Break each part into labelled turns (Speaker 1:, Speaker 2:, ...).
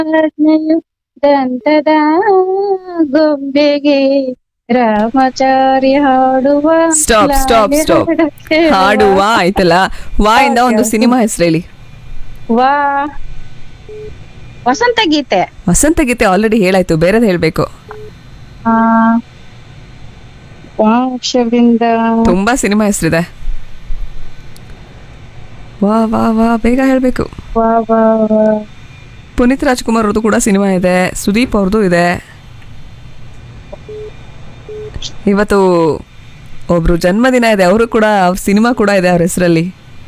Speaker 1: ಆಜ್ಞೆಯು ದಂತದ ಗೊಂಬೆಗೆ ರಾಮಚಾರಿ ಹಾಡುವ
Speaker 2: ಸ್ಟಾಪ್ ಸ್ಟಾಪ್
Speaker 1: ಲಾಲಿ
Speaker 2: ಸ್ಟಾಪ್
Speaker 1: ಹಾಡಕ್ಕೆ
Speaker 2: ಹಾಡುವ ಆಯ್ತಲ್ಲ ವಾ ಇಂದ
Speaker 1: Okay,
Speaker 2: ಒಂದು
Speaker 1: okay.
Speaker 2: ಸಿನಿಮಾ ಹೆಸರು ಹೇಳಿ
Speaker 1: ವಾ ವಸಂತ ಗೀತೆ
Speaker 2: ವಸಂತ ಗೀತೆ ಆಲ್ರೆಡಿ ಹೇಳಾಯ್ತು ಬೇರೆದ್ ಹೇಳ್ಬೇಕು
Speaker 1: ಆ ವಂಶವಿಂದ
Speaker 2: ತುಂಬಾ ಸಿನಿಮಾ ಹೆಸರಿದೆ ವಾ ವಾ ವಾ ಬೇಗ ಹೇಳ್ಬೇಕು
Speaker 1: ವಾ ವಾ ವಾ
Speaker 2: ಪುನೀತ್ ರಾಜ್ಕುಮಾರ್ ಅವ್ರದ್ದು ಕೂಡ ಸಿನಿಮಾ ಇದೆ ಸುದೀಪ್ ಅವ್ರದ್ದು ಇದೆ ಇವತ್ತು ಒಬ್ರು ಜನ್ಮದಿನ ಇದೆ ಅವರು ಕೂಡ ಅವ್ರ ಸಿನಿಮಾ ಕೂಡ ಇದೆ ಅವ್ರ ಹೆಸರಲ್ಲಿ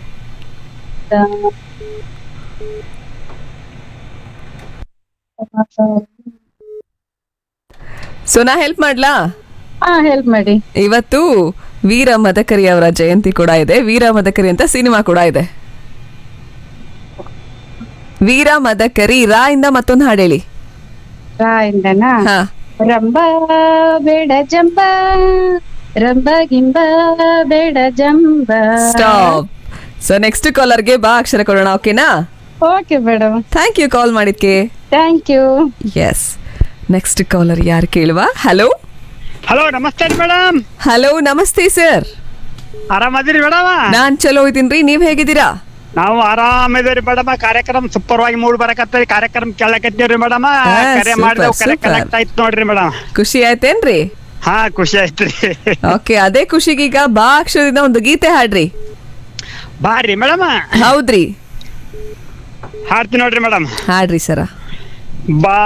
Speaker 2: ಸೊ ನಾ ಹೆಲ್ಪ್ ಮಾಡ್ಲಾ
Speaker 1: ಹಾ ಹೆಲ್ಪ್ ಮಾಡಿ
Speaker 2: ಇವತ್ತು ವೀರ ಮದಕರಿ ಅವರ ಜಯಂತಿ ಕೂಡ ಇದೆ ವೀರ ಮದಕರಿ ಅಂತ ಸಿನಿಮಾ ಕೂಡ ಇದೆ ವೀರ ಮದಕರಿ ರಾ ಇಂದ ಮತ್ತೊಂದು ಹಾಡು ಹೇಳಿ
Speaker 1: ರಾಯಿಂದನಾ
Speaker 2: ಹಾ
Speaker 1: ರಂಬ ಬೇಡ ಜಂಬ ರಂಬ ಗಿಂಬ ಬೇಡ ಜಂಬ
Speaker 2: ಸ್ಟಾಪ್ ಸೊ ನೆಕ್ಸ್ಟ್ ಕಾಲರ್ಗೆ ಬಾ ಅಕ್ಷರ ಕೊಡೋಣ ಓಕೆನಾ
Speaker 1: okay madam
Speaker 2: thank you call ಮಾಡಿದ್ಕೆ
Speaker 1: thank you
Speaker 2: yes next caller ಯಾರು ಕೇಳುವ ಹಲೋ
Speaker 3: ಹಲೋ ನಮಸ್ತೆ ಮೇಡಮ್
Speaker 2: ಹಲೋ ನಮಸ್ತೆ ಸರ್
Speaker 3: ಆರಾಮದಿರಿ ಮೇಡಮ್
Speaker 2: ನಾನ್ ಚಲೋ ಇದ್ದೀನ್ರಿ ನೀವ್ ಹೇಗಿದ್ದೀರಾ
Speaker 3: ನಾವು ಆರಾಮಿದ್ದೀರಿ ಮೇಡಮ್ ಕಾರ್ಯಕ್ರಮ ಸೂಪರ್ ಆಗಿ ಮೂಡ್ ಬರಕತ್ತರಿ ಕಾರ್ಯಕ್ರಮ ಕೇಳಕತ್ತೀವ್ರಿ ಮೇಡಮ್
Speaker 2: ಹಾ,
Speaker 3: ಕರೆ
Speaker 2: super,
Speaker 3: ಮಾಡಿದೆವು ಕರೆ
Speaker 2: super.
Speaker 3: ಕನೆಕ್ಟ್ ಆಯ್ತು ನೋಡ್ರಿ ಮೇಡಮ್
Speaker 2: ಖುಷಿ ಆಯ್ತೇನ್ರಿ
Speaker 3: ಹಾ ಖುಷಿ ಆಯ್ತ್ರಿ
Speaker 2: ಓಕೆ ಅದೇ ಖುಷಿಗೀಗ ಬಾ ಅಕ್ಷರದಿಂದ ಒಂದು ಗೀತೆ ಹಾಡ್ರಿ
Speaker 3: ಬಾರಿ ಮೇಡಮ್
Speaker 2: ಹೌದ್ರಿ
Speaker 3: ಹಾಡ್ತೀನಿ ನೋಡ್ರಿ ಮೇಡಮ್
Speaker 2: ಹಾಡ್ರಿ ಸರ
Speaker 3: ಬಾ